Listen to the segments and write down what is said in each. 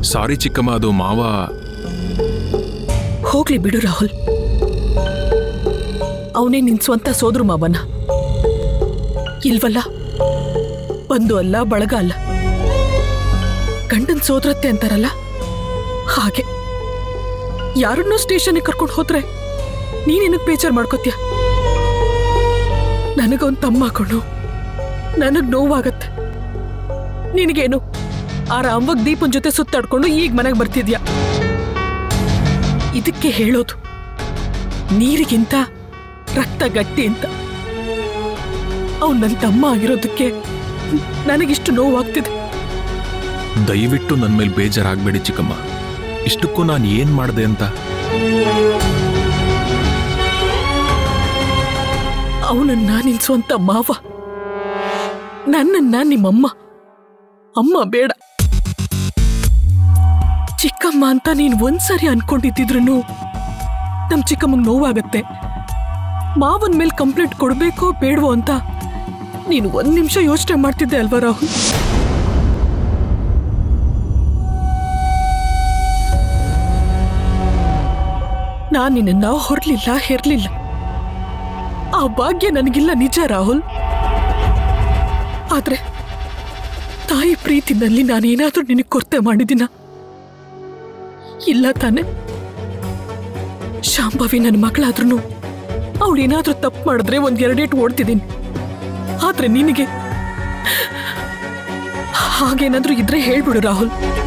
ಸಾರಿ ಚಿಕ್ಕಮ್ಮ ಅದು ಮಾವ ಹೋಗ್ಲಿ ಬಿಡು ರಾಹುಲ್ ಅವನೇ ನಿನ್ ಸ್ವಂತ ಸೋದ್ರು ಮಾವನ ಇಲ್ವಲ್ಲ ಬಂದು ಅಲ್ಲ ಬಳಗ ಅಲ್ಲ ಗಂಡನ್ ಸೋದ್ರತ್ತೆ ಅಂತಾರಲ್ಲ ಹಾಗೆ ಯಾರನ್ನೋ ಸ್ಟೇಷನ್ಗೆ ಕರ್ಕೊಂಡು ಹೋದ್ರೆ ನೀನೇನಕ್ ಬೇಜಾರ್ ಮಾಡ್ಕೋತ್ಯ ನನಗೊಂದು ತಮ್ಮ ಹಾಕೊಂಡು ನನಗ್ ನೋವಾಗತ್ತೆ ನಿನಗೇನು ಆರಾಮವಾಗಿ ದೀಪನ್ ಜೊತೆ ಸುತ್ತಾಡ್ಕೊಂಡು ಈಗ ಮನೆಗೆ ಬರ್ತಿದ್ಯಾ ಇದಕ್ಕೆ ಹೇಳೋದು ನೀರಿಗಿಂತ ರಕ್ತ ಗಟ್ಟಿ ಅಂತ ಅವ್ನು ನನ್ನ ತಮ್ಮ ಆಗಿರೋದಕ್ಕೆ ನನಗಿಷ್ಟು ನೋವಾಗ್ತಿದೆ ದಯವಿಟ್ಟು ನನ್ನ ಮೇಲೆ ಬೇಜಾರಾಗಬೇಡಿ ಚಿಕ್ಕಮ್ಮ ಇಷ್ಟಕ್ಕೂ ನಾನು ಏನ್ ಮಾಡಿದೆ ಅಂತ ಅವನನ್ನ ನಿನ್ ಸ್ವಂತ ಮಾವ ನನ್ನನ್ನ ನಿಮ್ಮಮ್ಮ ಅಮ್ಮ ಬೇಡ ಚಿಕ್ಕಮ್ಮ ಅಂತ ನೀನ್ ಒಂದ್ಸರಿ ಅನ್ಕೊಂಡಿದ್ದಿದ್ರು ನಮ್ ಚಿಕ್ಕಮ್ಮಂಗ್ ನೋವಾಗತ್ತೆ ಮಾವನ್ ಮೇಲೆ ಕಂಪ್ಲೇಂಟ್ ಕೊಡ್ಬೇಕೋ ಬೇಡವೋ ಅಂತ ನೀನು ಒಂದ್ ನಿಮಿಷ ಯೋಚನೆ ಮಾಡ್ತಿದ್ದೆ ಅಲ್ವಾ ರಾಹುಲ್ ನಾನ್ ನಿನ್ನ ಹೊರಲಿಲ್ಲ ಹೆರ್ಲಿಲ್ಲ ಆ ಭಾಗ್ಯ ನನಗಿಲ್ಲ ನಿಜ ರಾಹುಲ್ ಆದ್ರೆ ತಾಯಿ ಪ್ರೀತಿನಲ್ಲಿ ನಾನೇನಾದ್ರೂ ನಿನಗೆ ಕೊರತೆ ಮಾಡಿದಿನ ಇಲ್ಲ ತಾನೆ ಶಾಂಭವಿ ನನ್ನ ಮಗಳಾದ್ರೂ ಅವಳೇನಾದ್ರೂ ತಪ್ಪು ಮಾಡಿದ್ರೆ ಒಂದ್ ಎರಡೇಟು ಓಡ್ತಿದ್ದೀನಿ ಆದ್ರೆ ನಿನಗೆ ಹಾಗೇನಾದ್ರೂ ಇದ್ರೆ ಹೇಳ್ಬಿಡು ರಾಹುಲ್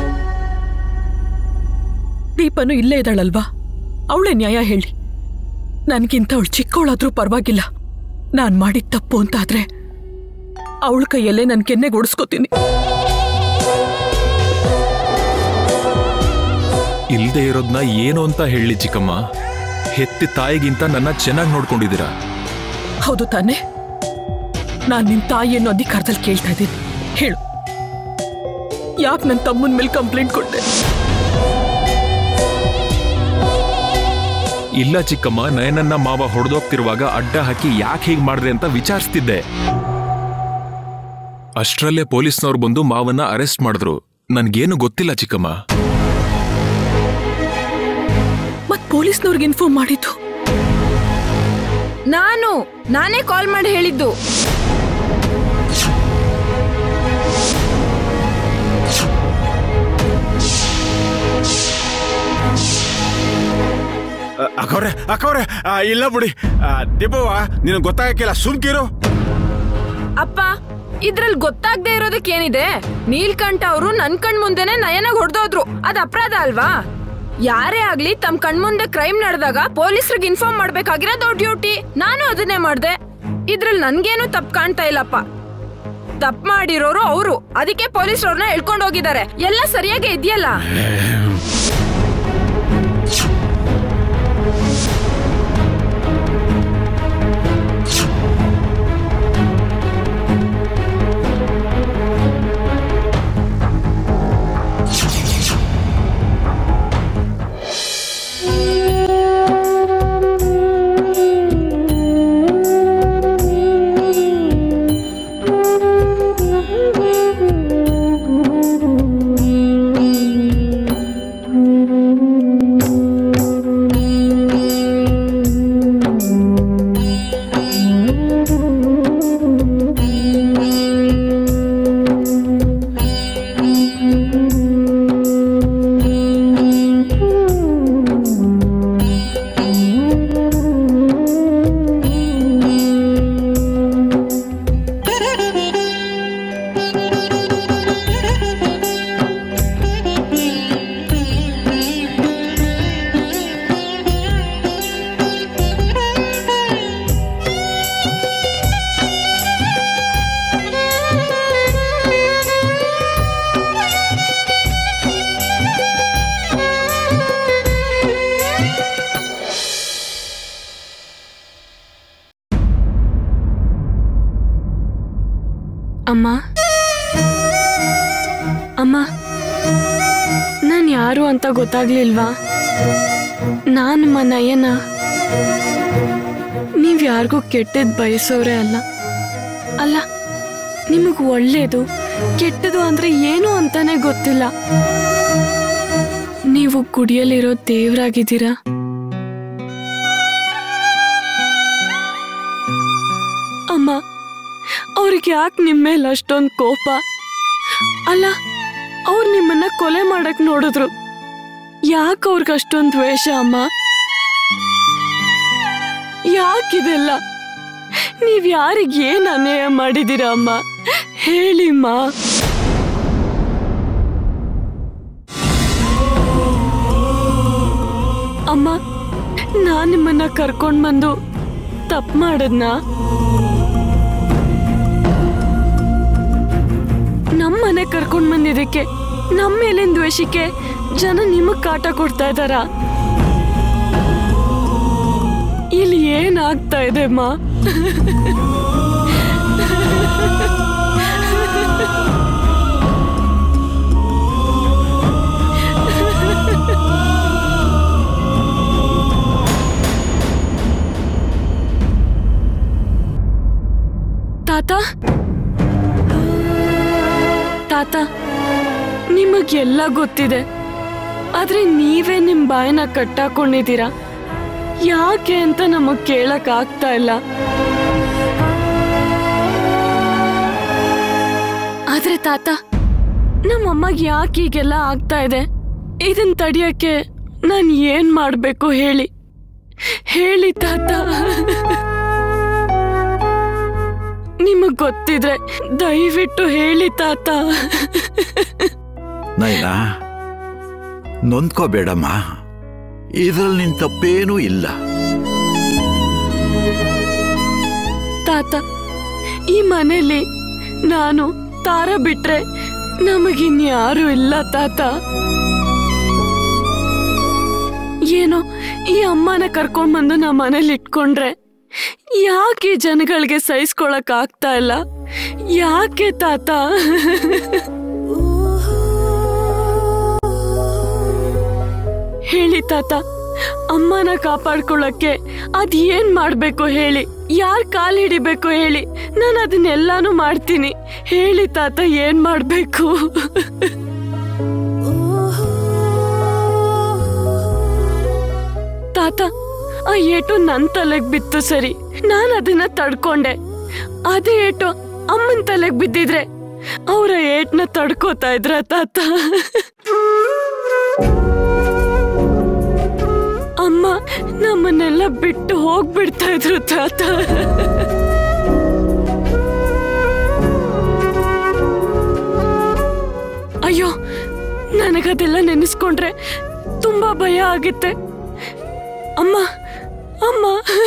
ದೀಪನು ಇಲ್ಲೇ ಇದ್ದಾಳಲ್ವಾ ಅವಳೇ ನ್ಯಾಯ ಹೇಳಿ ನನ್ಗಿಂತ ಅವಳು ಚಿಕ್ಕವಳಾದ್ರೂ ಪರವಾಗಿಲ್ಲ ನಾನ್ ಮಾಡಿದ ತಪ್ಪು ಅಂತ ಆದ್ರೆ ಅವಳ ಕೈಯಲ್ಲೇ ನನ್ ಕೆನ್ನೆಗೆ ಓಡಿಸ್ಕೋತೀನಿ ಇಲ್ದೇ ಇರೋದ್ನ ಏನು ಅಂತ ಹೇಳಿ ಚಿಕ್ಕಮ್ಮ ಹೆತ್ತಿ ತಾಯಿಗಿಂತ ನನ್ನ ಚೆನ್ನಾಗಿ ನೋಡ್ಕೊಂಡಿದ್ದೀರಾ ಹೌದು ತಾನೆ ನಾನ್ ನಿನ್ ತಾಯಿ ಅನ್ನೋ ಅಧಿಕಾರದಲ್ಲಿ ಕೇಳ್ತಾ ಇದ್ದೀನಿ ಹೇಳು ಯಾಕೆ ನನ್ನ ತಮ್ಮನ ಮೇಲೆ ಕಂಪ್ಲೇಂಟ್ ಕೊಟ್ಟೆ ಇಲ್ಲ ಚಿಕ್ಕಮ್ಮ ನಯನನ್ನ ಮಾವ ಹೊಡೆದೋಗ್ತಿರುವಾಗ ಅಡ್ಡ ಹಾಕಿ ಯಾಕೆ ಹೀಗೆ ಮಾಡಿದೆ ಅಂತ ವಿಚಾರಿಸ್ತಿದ್ದೆ ಅಷ್ಟರಲ್ಲೇ ಪೊಲೀಸ್ನವ್ರು ಬಂದು ಮಾವನ್ನ ಅರೆಸ್ಟ್ ಮಾಡಿದ್ರು ನನ್ಗೇನು ಗೊತ್ತಿಲ್ಲ ಚಿಕ್ಕಮ್ಮ ಮತ್ ಪೊಲೀಸ್ನವ್ರಿಗೆ ಇನ್ಫಾರ್ಮ್ ಮಾಡಿದ್ದು ನಾನು ನಾನೇ ಕಾಲ್ ಮಾಡಿ ಹೇಳಿದ್ದು ಅಕ್ಕವ್ರೆ ಅಕ್ಕವ್ರೆ ಆ, ಇಲ್ಲ ಬಿಡಿ ಆ, ದೀಪವ್ವ ನಿನಗೆ ಗೊತ್ತಾಗಕ್ಕಿಲ್ಲ ಸುಮ್ಕಿರು ಅಪ್ಪ ಇದ್ರಲ್ಲಿ ಗೊತ್ತಾಗ್ದೇ ಇರೋದಕ್ಕೆ ಏನಿದೆ ನೀಲ್ಕಂಠ ಅವರು ನನ್ ಕಣ್ ಮುಂದೆನೆ ನಯನಾಗ್ ಹೊಡೆದೋದ್ರು ಅದ್ ಅಪರಾಧ ಅಲ್ವಾ ಯಾರೇ ಆಗ್ಲಿ ತಮ್ ಕಣ್ಮುಂದೆ ಕ್ರೈಮ್ ನಡೆದಾಗ ಪೊಲೀಸ್ರಿಗೆ ಇನ್ಫಾರ್ಮ್ ಮಾಡ್ಬೇಕಾಗಿರೋದು ಅವ್ರ ಡ್ಯೂಟಿ ನಾನು ಅದನ್ನೇ ಮಾಡ್ದೆ ಇದ್ರಲ್ಲಿ ನನ್ಗೇನು ತಪ್ಪು ಕಾಣ್ತಾ ಇಲ್ಲಪ್ಪ ತಪ್ಪು ಮಾಡಿರೋರು ಅವರು ಅದಕ್ಕೆ ಪೊಲೀಸ್ ಅವ್ರನ್ನ ಎಳ್ಕೊಂಡು ಹೋಗಿದ್ದಾರೆ ಎಲ್ಲ ಸರಿಯಾಗಿ ಇದೆಯಲ್ಲ ಅಮ್ಮ ಅಮ್ಮ ನಾನು ಯಾರು ಅಂತ ಗೊತ್ತಾಗ್ಲಿಲ್ವಾ ನಾನು ನಿಮ್ಮ ನಯನ ನೀವು ಯಾರಿಗೂ ಕೆಟ್ಟದ್ ಬಯಸೋರೇ ಅಲ್ಲ ಅಲ್ಲ ನಿಮಗೆ ಒಳ್ಳೇದು ಕೆಟ್ಟದು ಅಂದ್ರೆ ಏನು ಅಂತಾನೆ ಗೊತ್ತಿಲ್ಲ ನೀವು ಗುಡಿಯಲ್ಲಿರೋ ದೇವ್ರಾಗಿದ್ದೀರಾ ಅಮ್ಮ ಅವ್ರಿಗೆ ಯಾಕೆ ನಿಮ್ಮ ಮೇಲೆ ಅಷ್ಟೊಂದು ಕೋಪ ಅಲ್ಲ ಅವ್ರು ನಿಮ್ಮನ್ನ ಕೊಲೆ ಮಾಡಕ್ ನೋಡಿದ್ರು ಯಾಕೆ ಅವ್ರಿಗೆ ಅಷ್ಟೊಂದು ದ್ವೇಷ ಅಮ್ಮ ಯಾಕಿದೆಲ್ಲ ನೀವ್ ಯಾರಿಗೆ ಏನ್ ಅನ್ಯಾಯ ಮಾಡಿದೀರಾ ಅಮ್ಮ ಹೇಳಿಮ್ಮ ಅಮ್ಮ ನಾನ್ ನಿಮ್ಮನ್ನ ಕರ್ಕೊಂಡ್ ಬಂದು ತಪ್ಪು ಮಾಡದ್ನಾ ನಮ್ಮ ಮನೆ ಕರ್ಕೊಂಡ್ ಬಂದಿದ್ದಕ್ಕೆ ನಮ್ಮ ಮೇಲಿನ ದ್ವೇಷಕ್ಕೆ ಜನ ನಿಮಗ್ ಕಾಟ ಕೊಡ್ತಾ ಇದಾರ ಇಲ್ಲಿ ಏನಾಗ್ತಾ ಇದೆ ಮಾ ತಾತ ತಾತ ನಿಮಗೆಲ್ಲ ಗೊತ್ತಿದೆ ಆದ್ರೆ ನೀವೇ ನಿಮ್ ಬಾಯನ್ನ ಕಟ್ಟಾಕೊಂಡಿದ್ದೀರಾ ಯಾಕೆ ಅಂತ ನಮಗ್ ಕೇಳಕ್ ಆಗ್ತಾ ಇಲ್ಲ ಆದ್ರೆ ತಾತ ನಮ್ಮಮ್ಮಗ್ ಯಾಕೆ ಹೀಗೆಲ್ಲ ಆಗ್ತಾ ಇದೆ ಇದನ್ ತಡಿಯಕ್ಕೆ ನಾನ್ ಏನ್ ಮಾಡ್ಬೇಕು ಹೇಳಿ ಹೇಳಿ ತಾತ ನಿಮಗ್ ಗೊತ್ತಿದ್ರೆ ದಯವಿಟ್ಟು ಹೇಳಿ ತಾತ ನೈನಾ ನೊಂದ್ಕೋಬೇಡಮ್ಮ ಇದ್ರಲ್ಲಿ ನಿನ್ ತಪ್ಪೇನೂ ಇಲ್ಲ ತಾತ ಈ ಮನೇಲಿ ನಾನು ತಾರ ಬಿಟ್ರೆ ನಮಗಿನ್ಯಾರು ಇಲ್ಲ ತಾತ ಏನೋ ಈ ಅಮ್ಮನ ಕರ್ಕೊಂಡ್ ಬಂದು ನಾ ಮನೇಲಿ ಇಟ್ಕೊಂಡ್ರೆ ಯಾಕೆ ಈ ಜನಗಳಿಗೆ ಸಹಿಸ್ಕೊಳಕ್ ಆಗ್ತಾ ಇಲ್ಲ ಯಾಕೆ ತಾತ ಹೇಳಿ ತಾತ ಅಮ್ಮನ ಕಾಪಾಡ್ಕೊಳ್ಳಕ್ಕೆ ಅದ್ ಏನ್ ಮಾಡ್ಬೇಕು ಹೇಳಿ ಯಾರ್ ಕಾಲ್ ಹಿಡಿಬೇಕು ಹೇಳಿ ನಾನು ಅದನ್ನೆಲ್ಲಾನು ಮಾಡ್ತೀನಿ ಹೇಳಿ ತಾತ ಏನ್ ಮಾಡ್ಬೇಕು ತಾತ ಆ ಏಟು ನನ್ ತಲೆಗ್ ಬಿತ್ತು ಸರಿ ನಾನ್ ಅದನ್ನ ತಡ್ಕೊಂಡೆ ಅದೇ ಏಟು ಅಮ್ಮನ್ ತಲೆಗ್ ಬಿದ್ದಿದ್ರೆ ಅವರ ಏಟ್ನ ತಡ್ಕೋತಾ ಇದ್ರ ತಾತ ಅಮ್ಮ ನಮ್ಮನ್ನೆಲ್ಲ ಬಿಟ್ಟು ಹೋಗ್ಬಿಡ್ತಾ ಇದ್ರು ತಾತ ಅಯ್ಯೋ ನನಗದೆಲ್ಲ ನೆನೆಸ್ಕೊಂಡ್ರೆ ತುಂಬಾ ಭಯ ಆಗುತ್ತೆ ಅಮ್ಮ ಅಮ್ಮ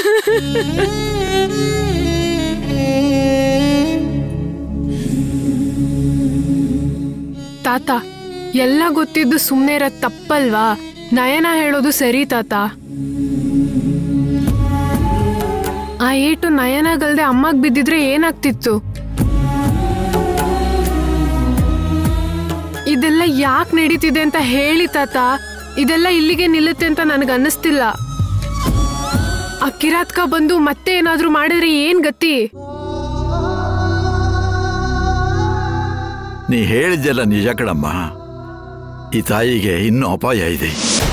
ತಾತ ಎಲ್ಲ ಗೊತ್ತಿದ್ದು ಸುಮ್ಮನೆ ಇರೋದ್ ತಪ್ಪಲ್ವಾ ನಯನ ಹೇಳೋದು ಸರಿ ತಾತ ಆ ಏಟು ನಯನಗಲ್ದೆ ಅಮ್ಮಗ್ ಬಿದ್ದಿದ್ರೆ ಏನಾಗ್ತಿತ್ತು ಇದೆಲ್ಲ ಯಾಕೆ ನಡೀತಿದೆ ಅಂತ ಹೇಳಿ ತಾತ ಇದೆಲ್ಲ ಇಲ್ಲಿಗೆ ನಿಲ್ಲುತ್ತೆ ಅಂತ ನನಗೆ ಅನ್ನಿಸ್ತಿಲ್ಲ ಆ ಕಿರಾತ್ಕ ಬಂದು ಮತ್ತೆ ಏನಾದ್ರೂ ಮಾಡಿದ್ರೆ ಏನ್ ಗತಿ ನೀ ಹೇಳಿದ್ದೆಲ್ಲ ನಿಜ ಕಣಮ್ಮ ಈ ತಾಯಿಗೆ ಇನ್ನೂ ಅಪಾಯ ಇದೆ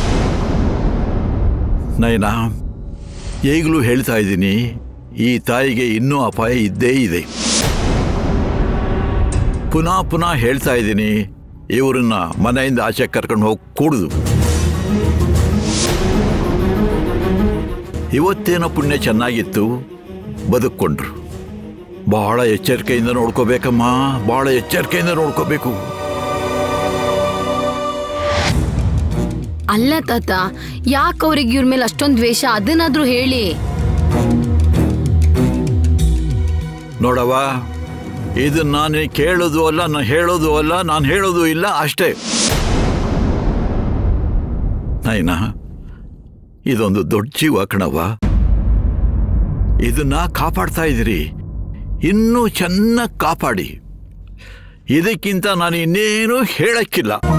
ನಯನ ಈಗಲೂ ಹೇಳ್ತಾ ಇದ್ದೀನಿ ಈ ತಾಯಿಗೆ ಇನ್ನೂ ಅಪಾಯ ಇದ್ದೇ ಇದೆ ಪುನಃ ಪುನಃ ಹೇಳ್ತಾ ಇದ್ದೀನಿ ಇವರನ್ನ ಮನೆಯಿಂದ ಆಚೆ ಕರ್ಕೊಂಡು ಹೋಗಿ ಕೂಡುದು ಇವತ್ತೇನೋ ಪುಣ್ಯ ಚೆನ್ನಾಗಿತ್ತು ಬದುಕೊಂಡ್ರು ಬಹಳ ಎಚ್ಚರಿಕೆಯಿಂದ ನೋಡ್ಕೋಬೇಕಮ್ಮ ಬಹಳ ಎಚ್ಚರಿಕೆಯಿಂದ ನೋಡ್ಕೋಬೇಕು ಅಲ್ಲ ತಾತ ಯಾಕೆ ಅವ್ರಿಗೆ ಇವ್ರ ಮೇಲೆ ಅಷ್ಟೊಂದು ದ್ವೇಷ ಅದನ್ನಾದ್ರೂ ಹೇಳಿ ನೋಡವ ಇದು ನಾನು ಕೇಳೋದು ಅಲ್ಲ ನಾನು ಹೇಳೋದು ಅಲ್ಲ ನಾನು ಹೇಳೋದು ಇಲ್ಲ ಅಷ್ಟೇ ನೈನ ಇದೊಂದು ದೊಡ್ಡ ಜೀವ ಕಣವ ಇದನ್ನ ಕಾಪಾಡ್ತಾ ಇದ್ದೀರಿ ಇನ್ನೂ ಚೆನ್ನಾಗಿ ಕಾಪಾಡಿ ಇದಕ್ಕಿಂತ ನಾನು ಇನ್ನೇನು ಹೇಳಕ್ಕಿಲ್ಲ